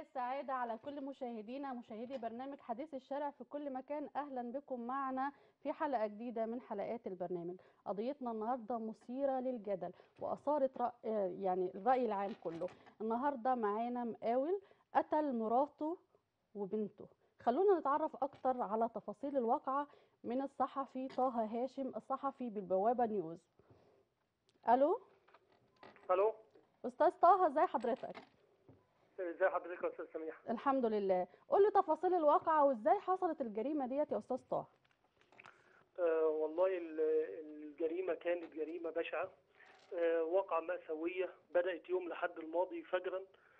السعادة على كل مشاهدينا مشاهدي برنامج حديث الشارع في كل مكان أهلا بكم معنا في حلقة جديدة من حلقات البرنامج قضيتنا النهاردة مثيرة للجدل وأثارت رأي يعني الرأي العام كله النهاردة معانا مقاول قتل مراته وبنته خلونا نتعرف أكتر على تفاصيل الواقعة من الصحفي طه هاشم الصحفي بالبوابة نيوز ألو الو أستاذ طه ازي حضرتك ازي حضرتك يا استاذ سميح الحمد لله قول لي تفاصيل الواقعة وازاي حصلت الجريمة ديت يا أستاذ طه آه والله ال- الجريمه كانت جريمه بشعه آه واقعه مأساويه بدأت يوم لحد الماضي فجرا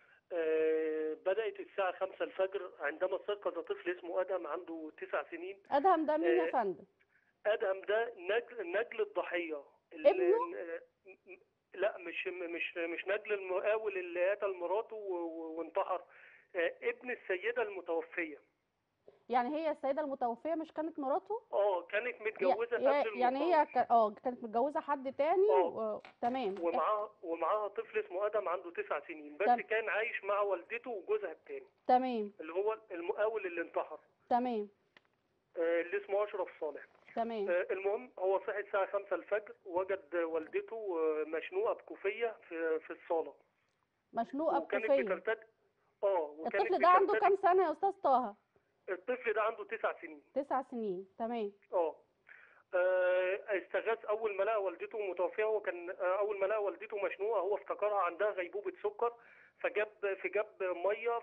آه بدأت الساعة 5 الفجر عندما استيقظ طفل اسمه أدهم عنده تسع سنين أدهم ده مين يا آه، فندم أدهم ده نجل, نجل الضحية ال- ابنه؟ آه، م- لا مش مش مش نجل المقاول اللي قتل مراته و- و- وانتحر آه ابن السيدة المتوفية يعني هي السيدة المتوفية مش كانت مراته اه كانت متجوزة يا- قبل يعني هي المقاول. ك- اه كانت متجوزة حد تاني آه. و... تمام ومعاها ومعاها طفل اسمه ادم عنده تسع سنين بس تم- كان عايش مع والدته وجوزها التاني تمام اللي هو المقاول اللي انتحر تمام آه، اللي اسمه اشرف صالح تمام آه، المهم هو صحي الساعه 5 الفجر وجد والدته آه، مشنوقه بكوفيه في في الصاله مشنوقة وكانت بكوفية بترتد اه وكانت الطفل ده عنده بترتد- كام سنة يا أستاذ طه الطفل ده عنده تسع سنين تسع سنين تمام اه آه، استغاث اول ما لقى والدته متوفيه هو كان آه، اول ما لقى والدته مشنوقه هو افتكرها عندها غيبوبه سكر فجاب في جاب ميه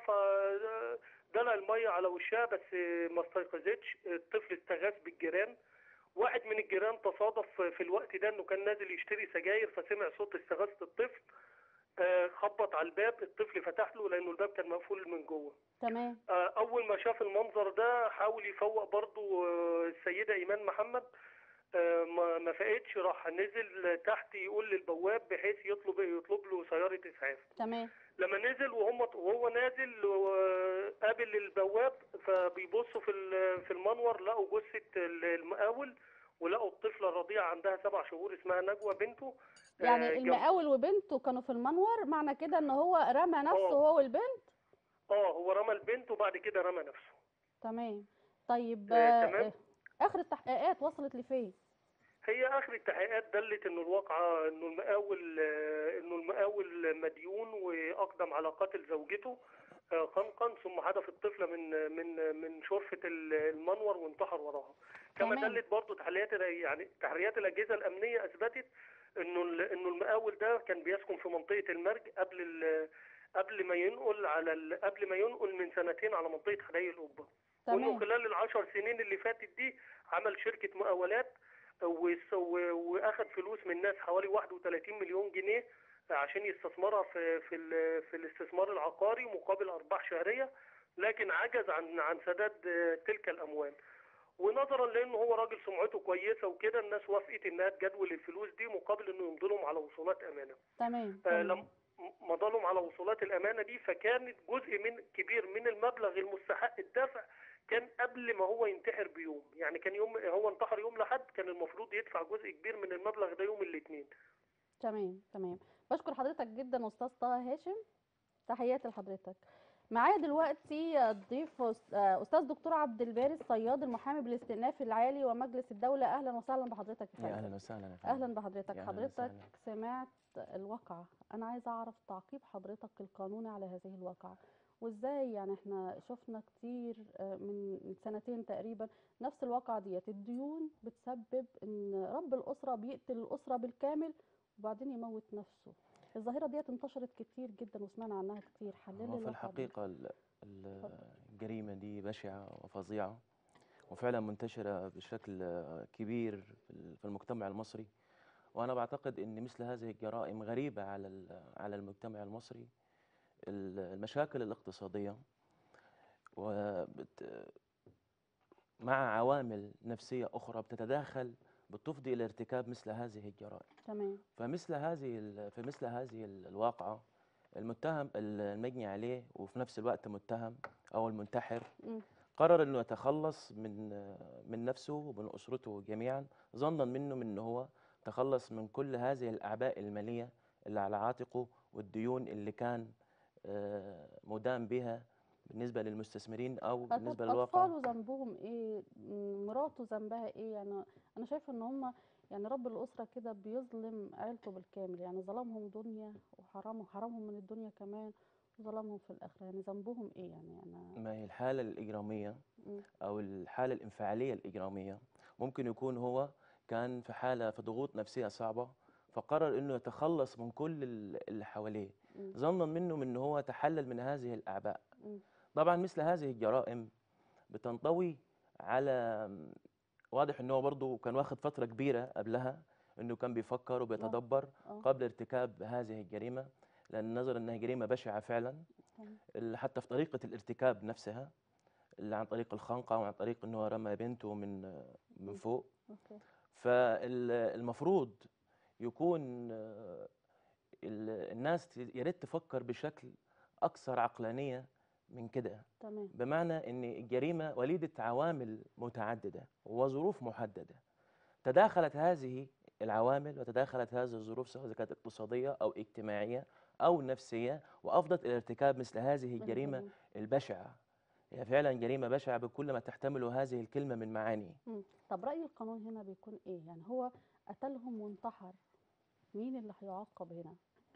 فدلق الميه على وشها بس ما استيقظتش الطفل استغاث بالجيران واحد من الجيران تصادف في الوقت ده انه كان نازل يشتري سجاير فسمع صوت استغاثه الطفل آه، خبط على الباب الطفل فتح له لانه الباب كان مقفول من جوه تمام آه، اول ما شاف المنظر ده حاول يفوق برضو آه، السيده ايمان محمد آه، ما ما فقتش راح نزل تحت يقول للبواب بحيث يطلب يطلب له سياره اسعاف تمام لما نزل وهم وهو نازل آه، قابل البواب فبيبصوا في ال- في المنور لقوا جثه ال- المقاول ولقوا الطفله الرضيعه عندها سبع شهور اسمها نجوى بنته آه، يعني جنب- المقاول وبنته كانوا في المنور معنى كده ان هو رمى نفسه آه. هو والبنت اه هو رمى البنت وبعد كده رمى نفسه تمام طيب آه، آه، تمام. آه، اخر التحقيقات وصلت لفين هي اخر التحقيقات دلت انه الواقعه انه المقاول آه، انه المقاول مديون واقدم على قتل زوجته آه، خنقا ثم حدف الطفله من من من شرفه ال- المنور وانتحر وراها كما تمام. دلت برضه تحليات ال- يعني تحريات الاجهزه الامنيه اثبتت انه ال- انه المقاول ده كان بيسكن في منطقه المرج قبل ال- قبل ما ينقل على ال- قبل ما ينقل من سنتين على منطقه حدائق القبه وانه تمام خلال العشر سنين اللي فاتت دي عمل شركة مقاولات وس- و- واخد فلوس من ناس حوالي 31 مليون جنيه عشان يستثمرها في في ال- في الاستثمار العقاري مقابل ارباح شهريه لكن عجز عن عن سداد آه، تلك الاموال ونظرا لانه هو راجل سمعته كويسه وكده الناس وافقت انها تجدول الفلوس دي مقابل انه يمضي لهم على وصولات امانه تمام آه، تمام. لم مضى لهم على وصولات الامانه دي فكانت جزء من كبير من المبلغ المستحق الدفع كان قبل ما هو ينتحر بيوم يعني كان يوم هو انتحر يوم لحد كان المفروض يدفع جزء كبير من المبلغ ده يوم الاثنين تمام تمام بشكر حضرتك جدا استاذ طه هاشم تحياتي لحضرتك معايا دلوقتي الضيف أس- آه، استاذ دكتور عبد الباري الصياد المحامي بالاستئناف العالي ومجلس الدوله اهلا وسهلا بحضرتك يا يا فندم. اهلا وسهلا يا فندم. اهلا بحضرتك يا أهلاً حضرتك وسهلاً. سمعت الواقعة انا عايزه اعرف تعقيب حضرتك القانوني على هذه الواقعة وازاي يعني احنا شفنا كتير آه، من سنتين تقريبا نفس الواقعة ديت الديون بتسبب ان رب الاسرة بيقتل الاسرة بالكامل وبعدين يموت نفسه الظاهرة ديت انتشرت كتير جدا وسمعنا عنها كتير حلل هو في الحقيقة ال- ال- الجريمة دي بشعة وفظيعة وفعلا منتشرة بشكل آه، كبير في ال- في المجتمع المصري وأنا بعتقد أن مثل هذه الجرائم غريبة على ال- على المجتمع المصري ال- المشاكل الاقتصادية وبت مع عوامل نفسية أخرى بتتداخل بتفضي إلى ارتكاب مثل هذه الجرائم تمام فمثل هذه ال- في مثل هذه ال- الواقعة المتهم المجني عليه وفي نفس الوقت متهم أو المنتحر مم. قرر انه يتخلص من من نفسه ومن اسرته جميعا ظنا منه من انه هو تخلص من كل هذه الاعباء الماليه اللي على عاتقه والديون اللي كان آه، مدان بها بالنسبة للمستثمرين أو طب بالنسبة للواقع اطفاله ذنبهم ايه م- مراته ذنبها ايه يعني انا شايفه ان هم يعني رب الاسره كده بيظلم عيلته بالكامل يعني ظلمهم دنيا وحرام وحرمهم من الدنيا كمان وظلمهم في الاخره يعني ذنبهم ايه يعني انا ما هي الحالة الإجرامية مم. أو الحالة الانفعالية الإجرامية ممكن يكون هو كان في حالة في ضغوط نفسية صعبة فقرر إنه يتخلص من كل ال- اللي حواليه مم. ظنا منه من هو يتحلل من هذه الأعباء مم. طبعا مثل هذه الجرائم بتنطوي على واضح إنه هو برضه كان واخد فترة كبيرة قبلها إنه كان بيفكر وبيتدبر اه قبل ارتكاب هذه الجريمة لأن نظر إنها جريمة بشعة فعلا تمام. ال- حتى في طريقة الارتكاب نفسها اللي عن طريق الخنقة وعن طريق إنه هو رمى بنته من من مم. فوق اوكي فالمفروض يكون آه، ال- الناس ت- يا ريت تفكر بشكل أكثر عقلانية من كده تمام بمعنى إن الجريمة وليدة عوامل متعددة وظروف محددة تداخلت هذه العوامل وتداخلت هذه الظروف سواء إذا كانت اقتصادية أو اجتماعية أو نفسية وأفضت إلى ارتكاب مثل هذه الجريمة الجريمة. البشعة هي فعلا جريمة بشعة بكل ما تحتمله هذه الكلمة من معاني مم. طب رأي القانون هنا بيكون ايه يعني هو قتلهم وانتحر مين اللي هيعاقب هنا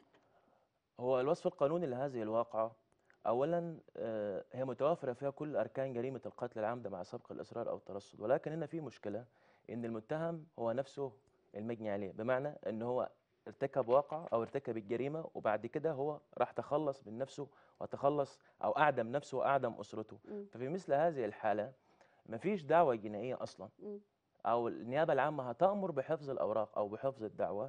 هو الوصف القانوني لهذه الواقعة أولا آه، هي متوافرة فيها كل أركان جريمة القتل العمد مع سبق الإصرار أو الترصد ولكن هنا في مشكلة إن المتهم هو نفسه المجني عليه بمعنى إن هو ارتكب واقع أو ارتكب الجريمة وبعد كده هو راح تخلص من نفسه وتخلص أو أعدم نفسه وأعدم أسرته مم. ففي مثل هذه الحالة مفيش دعوة جنائية أصلا مم. أو النيابة العامة هتأمر بحفظ الأوراق أو بحفظ الدعوة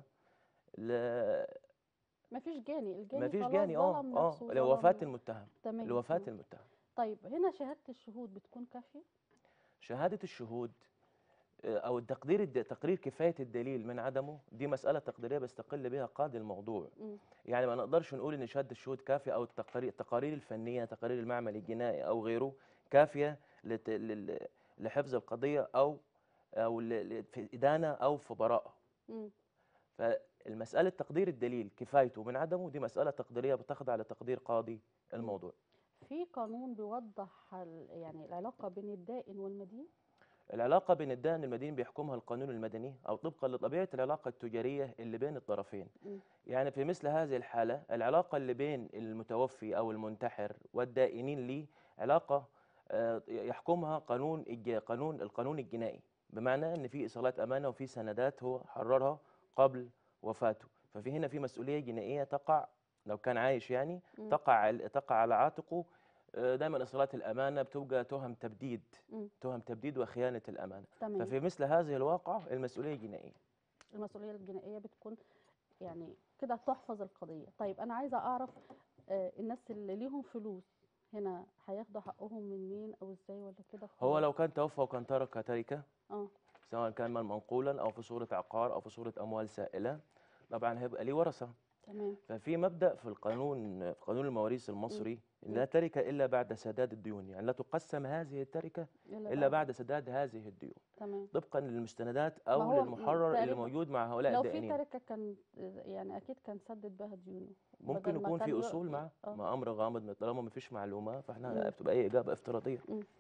ل... مفيش جاني الجاني مفيش خلاص جاني اه ظلم اه نفسه لوفاة ظلم- المتهم تمام لوفاة تمام. المتهم طيب هنا شهادة الشهود بتكون كافية شهادة الشهود آه، أو التقدير الد... تقرير كفاية الدليل من عدمه دي مسألة تقديرية بيستقل بها قاضي الموضوع مم. يعني ما نقدرش نقول إن شهادة الشهود كافية أو التقارير التقارير الفنية تقارير المعمل الجنائي أو غيره كافية لت... لل... لحفظ القضية أو أو ل... ل- في إدانة أو في براءة مم. فالمسألة تقدير الدليل كفايته من عدمه دي مسألة تقديرية بتخضع لتقدير قاضي الموضوع في قانون بيوضح ال- يعني العلاقة بين الدائن والمدين العلاقة بين الدائن والمدين بيحكمها القانون المدني أو طبقا لطبيعة العلاقة التجارية اللي بين الطرفين مم. يعني في مثل هذه الحالة العلاقة اللي بين المتوفي أو المنتحر والدائنين ليه علاقة آه، يحكمها قانون الج- قانون القانون الجنائي بمعنى ان في ايصالات امانه وفي سندات هو حررها قبل وفاته ففي هنا في مسؤوليه جنائيه تقع لو كان عايش يعني مم. تقع على- تقع على عاتقه آه، دايما ايصالات الامانه بتبقى تهم تبديد مم. تهم تبديد وخيانه الامانه تمام ففي مثل هذه الواقع المسؤوليه جنائيه المسؤولية الجنائية بتكون يعني كده تحفظ القضية طيب أنا عايزة أعرف آه، الناس اللي ليهم فلوس هنا هياخدوا حقهم من مين أو إزاي ولا كده هو خلاص؟ لو كان توفى وكان ترك تركه اه سواء كان مال منقولا او في صوره عقار او في صوره اموال سائله طبعا هيبقى ليه ورثه تمام ففي مبدأ في القانون في قانون المواريث المصري إن لا تركة إلا بعد سداد الديون يعني لا تقسم هذه التركة إلا بعد سداد هذه الديون تمام طبقا للمستندات ما أو هو للمحرر اللي تقريبا موجود مع هؤلاء لو في الدائنين تركة كان يعني أكيد كان سدد بها ديونه ممكن بدل ما يكون كان في ي- أصول معه آه. ما أمر غامض طالما ما فيش معلومة فإحنا مم. بتبقى أي إجابة افتراضية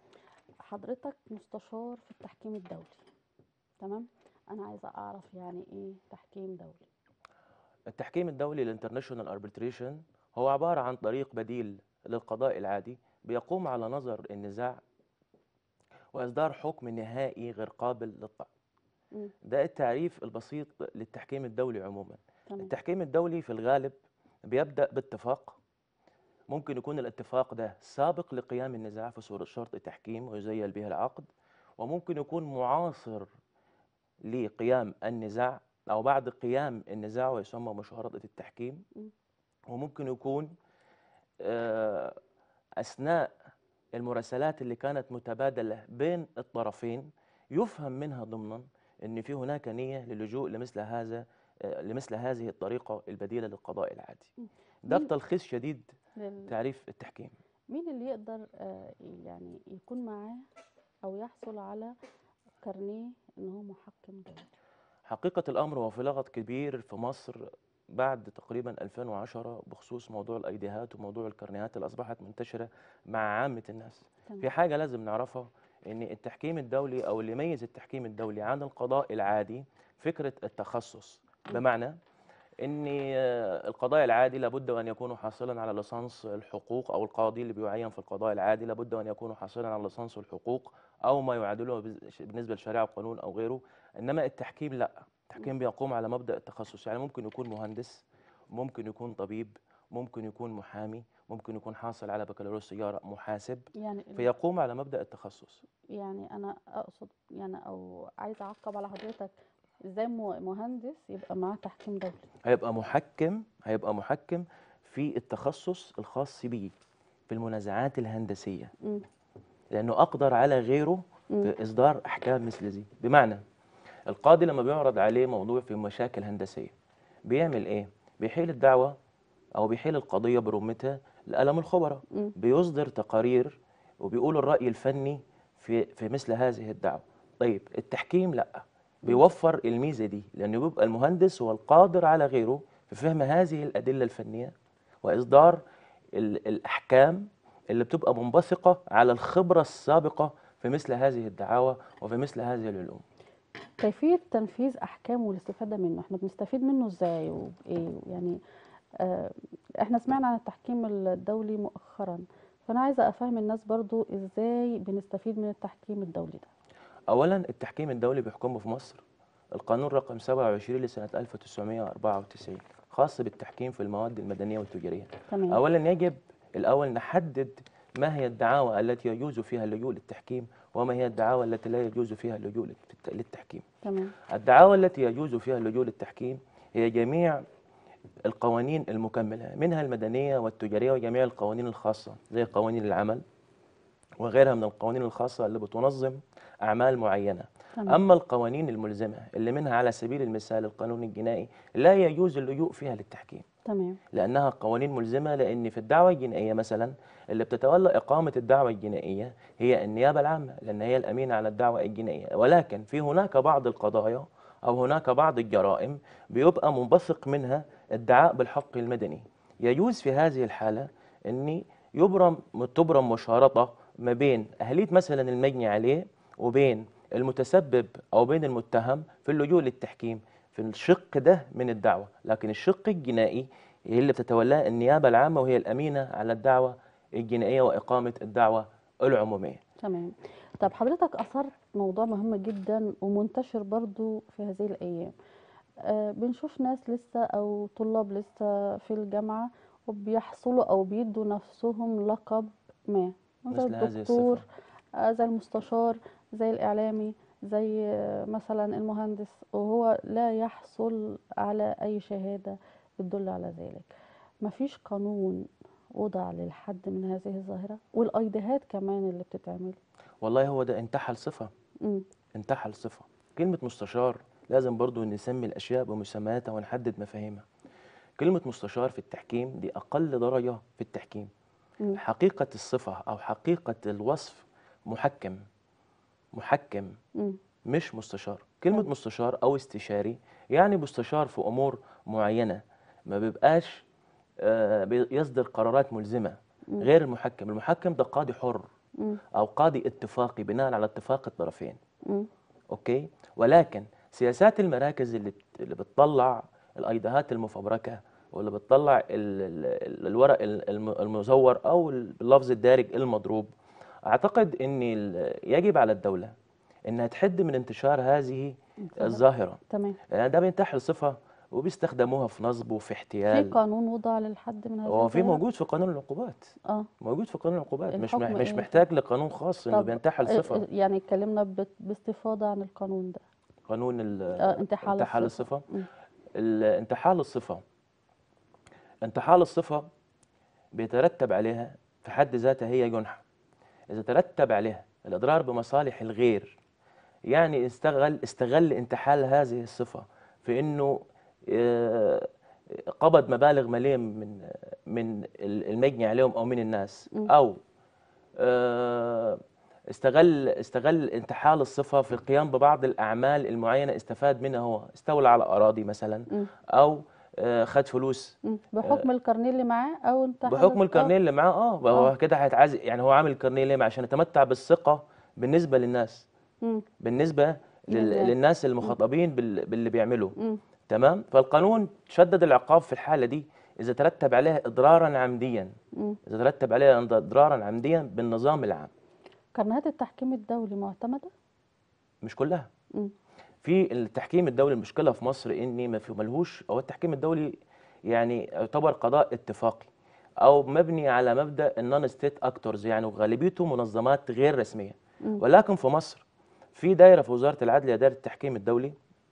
حضرتك مستشار في التحكيم الدولي تمام أنا عايزة أعرف يعني إيه تحكيم دولي التحكيم الدولي الانترناشونال اربيتريشن هو عبارة عن طريق بديل للقضاء العادي بيقوم على نظر النزاع وإصدار حكم نهائي غير قابل للطعن مم. ده التعريف البسيط للتحكيم الدولي عموما تمام التحكيم الدولي في الغالب بيبدأ باتفاق ممكن يكون الاتفاق ده سابق لقيام النزاع في صورة شرط تحكيم ويزيل به العقد وممكن يكون معاصر لقيام النزاع أو بعد قيام النزاع ويسمى مشارطة التحكيم مم. وممكن يكون آه، أثناء المراسلات اللي كانت متبادلة بين الطرفين يفهم منها ضمنا أن في هناك نية للجوء لمثل هذا آه، لمثل هذه الطريقة البديلة للقضاء العادي مم. ده مين- بتلخيص شديد لل... تعريف التحكيم مين اللي يقدر آه، يعني يكون معاه أو يحصل على كارنيه إن هو محكم دولي حقيقة الأمر وفي لغط كبير في مصر بعد تقريبا 2010 بخصوص موضوع الايديهات وموضوع الكرنيهات اللي اصبحت منتشره مع عامه الناس تمام. في حاجه لازم نعرفها ان التحكيم الدولي او اللي يميز التحكيم الدولي عن القضاء العادي فكره التخصص بمعنى ان آه، القضاء العادي لابد وان يكون حاصلا على ليسانس الحقوق او القاضي اللي بيعين في القضاء العادي لابد وان يكون حاصلا على ليسانس الحقوق او ما يعادله بز- بالنسبه للشريعه والقانون او غيره انما التحكيم لا التحكيم بيقوم على مبدا التخصص يعني ممكن يكون مهندس ممكن يكون طبيب ممكن يكون محامي ممكن يكون حاصل على بكالوريوس سياره محاسب يعني ال- فيقوم على مبدا التخصص يعني انا اقصد يعني او عايزه اعقب على حضرتك ازاي مو- مهندس يبقى معاه تحكيم دولي هيبقى محكم هيبقى محكم في التخصص الخاص به في المنازعات الهندسيه مم. لانه اقدر على غيره مم. في اصدار احكام مثل ذي بمعنى القاضي لما بيعرض عليه موضوع في مشاكل هندسيه بيعمل ايه بيحيل الدعوه او بيحيل القضيه برمتها لقلم الخبراء مم. بيصدر تقارير وبيقول الراي الفني في في مثل هذه الدعوه طيب التحكيم لا بيوفر الميزه دي لانه بيبقى المهندس هو القادر على غيره في فهم هذه الادله الفنيه واصدار ال- الاحكام اللي بتبقى منبثقه على الخبره السابقه في مثل هذه الدعاوى وفي مثل هذه العلوم كيفيه تنفيذ احكام والاستفاده منه احنا بنستفيد منه ازاي وايه يعني آه احنا سمعنا عن التحكيم الدولي مؤخرا فانا عايزه افهم الناس برضو ازاي بنستفيد من التحكيم الدولي ده اولا التحكيم الدولي بيحكمه في مصر القانون رقم 27 لسنه 1994 خاص بالتحكيم في المواد المدنيه والتجاريه تمام اولا يجب الاول نحدد ما هي الدعاوى التي يجوز فيها اللجوء للتحكيم وما هي الدعاوى التي لا يجوز فيها اللجوء للت- للتحكيم تمام الدعاوى التي يجوز فيها اللجوء للتحكيم هي جميع القوانين المكملة منها المدنية والتجارية وجميع القوانين الخاصة زي قوانين العمل وغيرها من القوانين الخاصة اللي بتنظم أعمال معينة تمام أما القوانين الملزمة اللي منها على سبيل المثال القانون الجنائي لا يجوز اللجوء فيها للتحكيم تمام لأنها قوانين ملزمة لأن في الدعوة الجنائية مثلا اللي بتتولى إقامة الدعوة الجنائية هي النيابة العامة لأن هي الأمينة على الدعوة الجنائية ولكن في هناك بعض القضايا أو هناك بعض الجرائم بيبقى منبثق منها ادعاء بالحق المدني يجوز في هذه الحالة أن يبرم تبرم مشارطة ما بين أهلية مثلا المجني عليه وبين المتسبب أو بين المتهم في اللجوء للتحكيم في الشق ده من الدعوة لكن الشق الجنائي هي اللي بتتولاه النيابة العامة وهي الأمينة على الدعوة الجنائية وإقامة الدعوة العمومية تمام طب حضرتك أثرت موضوع مهم جدا ومنتشر برضو في هذه الأيام آه بنشوف ناس لسه أو طلاب لسه في الجامعة وبيحصلوا أو بيدوا نفسهم لقب ما زي مثل هذه الدكتور الصفة آه زي المستشار زي الإعلامي زي آه، مثلا المهندس وهو لا يحصل على أي شهادة بتدل على ذلك مفيش قانون وضع للحد من هذه الظاهرة والأيديهات كمان اللي بتتعمل والله هو ده انتحل صفة مم. انتحل صفة كلمة مستشار لازم برضو نسمي الأشياء بمسمياتها ونحدد مفاهيمها كلمة مستشار في التحكيم دي أقل درجة في التحكيم مم. حقيقة الصفة أو حقيقة الوصف محكم محكم مم. مش مستشار كلمة طبعا. مستشار أو استشاري يعني مستشار في أمور معينة ما بيبقاش آه، بي- يصدر قرارات ملزمة مم. غير المحكم المحكم ده قاضي حر مم. أو قاضي اتفاقي بناء على اتفاق الطرفين مم. أوكي ولكن سياسات المراكز اللي بت- اللي بتطلع الأيديهات المفبركة واللي بتطلع ال- ال- ال- الورق ال- الم- المزور أو ال- باللفظ الدارج المضروب أعتقد أن ال- يجب على الدولة أنها تحد من انتشار هذه الظاهرة تمام يعني ده بينتحل صفة وبيستخدموها في نصب وفي في احتيال قانون وضع للحد من هذه هو في الظاهرة؟ موجود في قانون العقوبات اه موجود في قانون العقوبات مش مح الحكم مش إيه؟ محتاج لقانون خاص انه طب بينتحل آه، صفة يعني اتكلمنا بت- باستفاضة عن القانون ده قانون ال- آه انتحال, انتحال الصفة الصفة مم. ال- انتحال الصفة انتحال الصفة بيترتب عليها في حد ذاتها هي جنحة إذا ترتب عليها الإضرار بمصالح الغير يعني استغل استغل انتحال هذه الصفة في إنه آه، قبض مبالغ مالية من من ال- المجني عليهم أو من الناس مم. أو آه، استغل استغل انتحال الصفة في القيام ببعض الأعمال المعينة استفاد منها هو استولى على أراضي مثلا مم. أو آه، خد فلوس مم. بحكم الكارنيه اللي معاه او انت بحكم حابب- الكارنيه اللي معاه اه آه. هو كده هيتعزل يعني هو عامل الكارنيه ليه عشان يتمتع بالثقه بالنسبه للناس اه مم. بالنسبه لل... للناس. للناس المخاطبين بال... باللي بيعملوه مم. تمام فالقانون شدد العقاب في الحاله دي اذا ترتب عليها اضرارا عمديا مم. اذا ترتب عليها اضرارا عمديا بالنظام العام كارنيهات التحكيم الدولي معتمده مش كلها مم. في التحكيم الدولي المشكله في مصر ان ما في ملهوش او التحكيم الدولي يعني يعتبر قضاء اتفاقي او مبني على مبدا النون ستيت اكتورز يعني وغالبيته منظمات غير رسميه مم. ولكن في مصر في دايره في وزاره العدل هي دايره التحكيم الدولي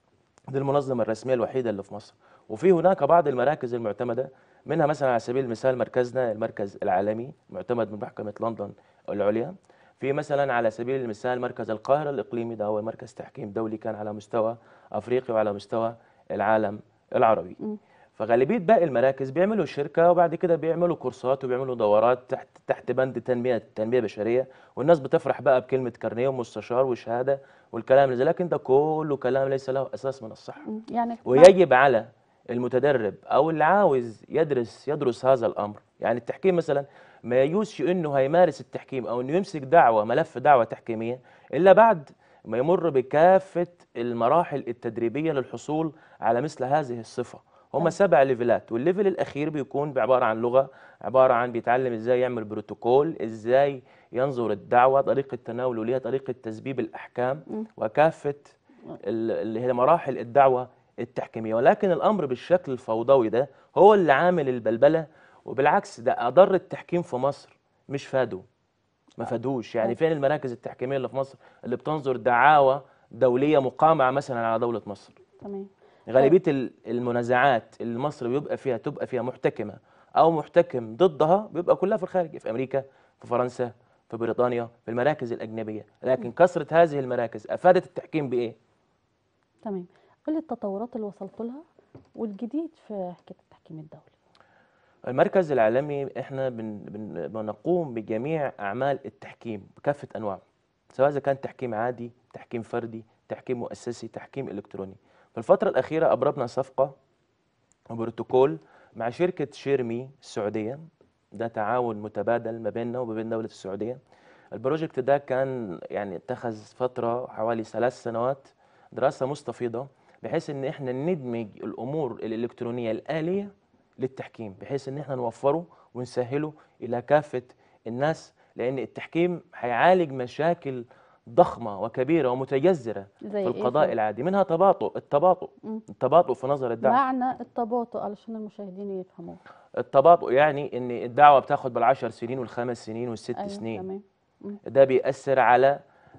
دي المنظمه الرسميه الوحيده اللي في مصر وفي هناك بعض المراكز المعتمده منها مثلا على سبيل المثال مركزنا المركز العالمي معتمد من محكمه لندن العليا في مثلا على سبيل المثال مركز القاهره الاقليمي ده هو مركز تحكيم دولي كان على مستوى افريقيا وعلى مستوى العالم العربي مم. فغالبيه باقي المراكز بيعملوا شركه وبعد كده بيعملوا كورسات وبيعملوا دورات تحت تحت بند تنميه تنميه بشريه والناس بتفرح بقى بكلمه كارنيه ومستشار وشهاده والكلام اللي زي لكن ده كله كلام ليس له اساس من الصحه مم. يعني ويجب على المتدرب او اللي عاوز يدرس يدرس هذا الامر يعني التحكيم مثلا ما يجوزش انه هيمارس التحكيم او انه يمسك دعوه ملف دعوه تحكيميه الا بعد ما يمر بكافه المراحل التدريبيه للحصول على مثل هذه الصفه هم تمام. سبع ليفلات والليفل الاخير بيكون بعباره عن لغه عباره عن بيتعلم ازاي يعمل بروتوكول ازاي ينظر الدعوه طريقه تناوله ليها طريقه تسبيب الاحكام مم. وكافه ال- اللي هي مراحل الدعوه التحكيميه ولكن الامر بالشكل الفوضوي ده هو اللي عامل البلبله وبالعكس ده اضر التحكيم في مصر مش فاده ما فادوش يعني أيوة. فين المراكز التحكيميه اللي في مصر اللي بتنظر دعاوى دوليه مقامعه مثلا على دوله مصر تمام غالبيه ال- المنازعات اللي مصر بيبقى فيها تبقى فيها محتكمه او محتكم ضدها بيبقى كلها في الخارج في امريكا في فرنسا في بريطانيا في المراكز الاجنبيه لكن كثره هذه المراكز افادت التحكيم بايه تمام قول لي التطورات اللي وصلت لها والجديد في حكايه التحكيم الدولي المركز العالمي احنا بن بن بنقوم بجميع اعمال التحكيم بكافه انواعه سواء اذا كان تحكيم عادي تحكيم فردي تحكيم مؤسسي تحكيم الكتروني في الفتره الاخيره ابرمنا صفقه وبروتوكول مع شركه شيرمي السعوديه ده تعاون متبادل ما بيننا وما بين دوله السعوديه البروجكت ده كان يعني اتخذ فتره حوالي ثلاث سنوات دراسه مستفيضه بحيث ان احنا ندمج الامور الالكترونيه الاليه للتحكيم بحيث ان احنا نوفره ونسهله الى كافه الناس لان التحكيم هيعالج مشاكل ضخمه وكبيره ومتجذره زي في ايه القضاء في- العادي منها تباطؤ التباطؤ مم. التباطؤ في نظر الدعوه معنى التباطؤ علشان المشاهدين يفهموه التباطؤ يعني ان الدعوه بتاخد بالعشر سنين والخمس سنين والست ايوه سنين تمام مم. ده بيأثر على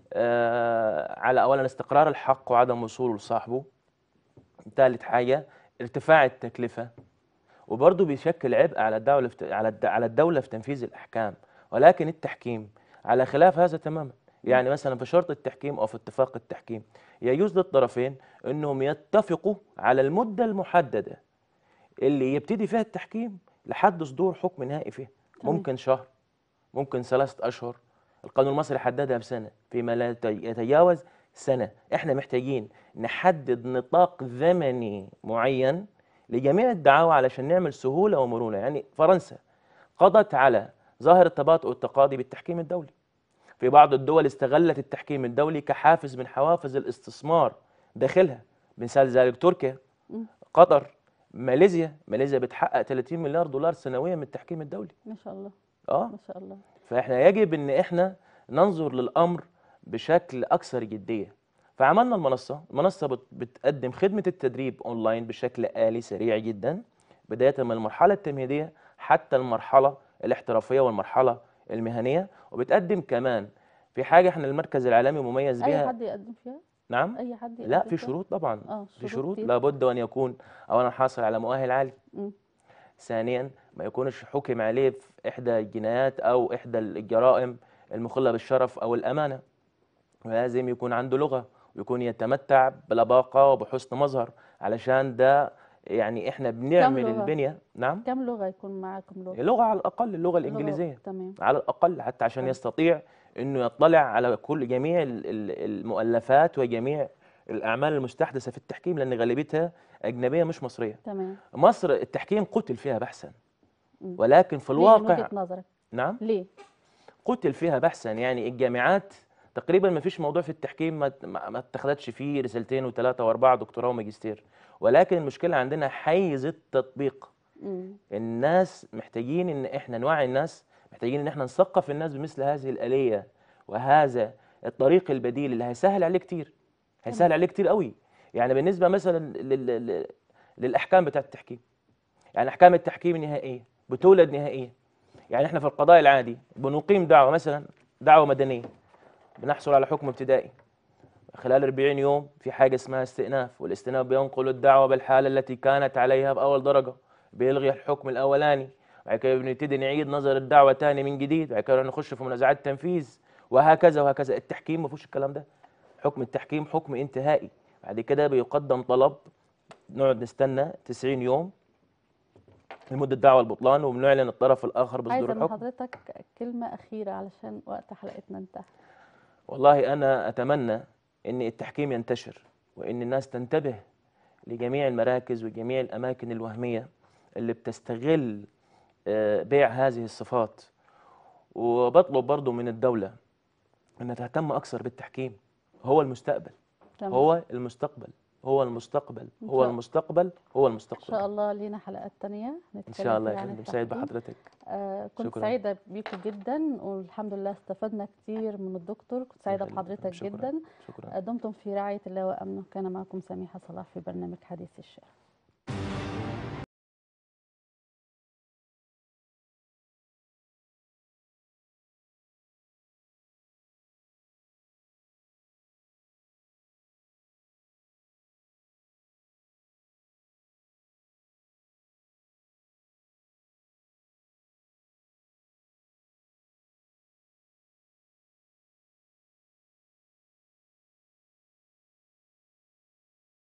آه على اولا استقرار الحق وعدم وصوله لصاحبه ثالث حاجه ارتفاع التكلفه وبرضه بيشكل عبء على الدوله في على الد- على الدوله في تنفيذ الاحكام ولكن التحكيم على خلاف هذا تماما يعني مثلا في شرط التحكيم او في اتفاق التحكيم يجوز للطرفين انهم يتفقوا على المده المحدده اللي يبتدي فيها التحكيم لحد صدور حكم نهائي فيه تمام. ممكن شهر ممكن ثلاثة أشهر القانون المصري حددها بسنة فيما لا يت- يتجاوز سنة احنا محتاجين نحدد نطاق زمني معين لجميع الدعاوى علشان نعمل سهولة ومرونة يعني فرنسا قضت على ظاهر التباطؤ التقاضي بالتحكيم الدولي في بعض الدول استغلت التحكيم الدولي كحافز من حوافز الاستثمار داخلها مثال ذلك تركيا مم. قطر ماليزيا ماليزيا بتحقق 30 مليار دولار سنويا من التحكيم الدولي ما شاء الله اه ما شاء الله فاحنا يجب ان احنا ننظر للامر بشكل اكثر جديه فعملنا المنصه المنصه بت- بتقدم خدمه التدريب اونلاين بشكل آلي سريع جدا بدايه من المرحله التمهيديه حتى المرحله الاحترافيه والمرحله المهنيه وبتقدم كمان في حاجه احنا المركز العالمي مميز اي بيها حد يقدم فيها نعم اي حد لا يقدم في فيها؟ شروط طبعا اه في شروط كتير. لابد ان يكون اولا حاصل على مؤهل عالي مم. ثانيا ما يكونش حكم عليه في احدى الجنايات او احدى الجرائم المخله بالشرف او الامانه ولازم يكون عنده لغه ويكون يتمتع بلباقه وبحسن مظهر علشان ده يعني احنا بنعمل لغة؟ البنيه نعم كم لغه يكون معاكم لغه اللغه على الاقل اللغه لغة- الانجليزيه تمام على الاقل حتى عشان طيب. يستطيع انه يطلع على كل جميع ال- ال- المؤلفات وجميع الاعمال المستحدثه في التحكيم لان غالبيتها اجنبيه مش مصريه تمام مصر التحكيم قتل فيها بحثا مم. ولكن في ليه من الواقع وجهة نظرك نعم ليه قتل فيها بحثا يعني الجامعات تقريبا ما فيش موضوع في التحكيم ما ما ما اتخذتش فيه رسالتين وثلاثه واربعه دكتوراه وماجستير ولكن المشكله عندنا حيز التطبيق مم. الناس محتاجين ان احنا نوعي الناس محتاجين ان احنا نثقف الناس بمثل هذه الآلية وهذا الطريق البديل اللي هيسهل عليه كتير هيسهل عليه كتير قوي يعني بالنسبة مثلا لل... لل... للأحكام بتاعة التحكيم يعني أحكام التحكيم النهائية بتولد نهائية يعني احنا في القضاء العادي بنقيم دعوة مثلا دعوة مدنية بنحصل على حكم ابتدائي خلال 40 يوم في حاجة اسمها استئناف والاستئناف بينقل الدعوة بالحالة التي كانت عليها بأول درجة بيلغي الحكم الأولاني بعد كده بنبتدي نعيد نظر الدعوة تاني من جديد بعد كده نخش في منازعات تنفيذ وهكذا وهكذا التحكيم ما فيهوش الكلام ده حكم التحكيم حكم انتهائي بعد كده بيقدم طلب نقعد نستنى 90 يوم لمدة دعوة البطلان وبنعلن الطرف الآخر بصدور عايزة من الحكم حضرتك كلمة أخيرة علشان وقت حلقتنا انتهى والله أنا أتمنى أن التحكيم ينتشر وأن الناس تنتبه لجميع المراكز وجميع الأماكن الوهمية اللي بتستغل آه، بيع هذه الصفات وبطلب برضو من الدولة أن تهتم أكثر بالتحكيم هو المستقبل تمام. هو المستقبل هو المستقبل إن هو شاء- المستقبل هو إن المستقبل شاء الله لينا حلقات تانية إن نتكلم شاء الله فيها يا عن فندم سعيد التحكيم. بحضرتك آه كنت شكراً. سعيدة بيكم جدا والحمد لله استفدنا كتير من الدكتور كنت سعيدة يخليك. بحضرتك شكراً. جدا شكرا آه، دمتم في رعاية الله وأمنه كان معكم سميحة صلاح في برنامج حديث الشارع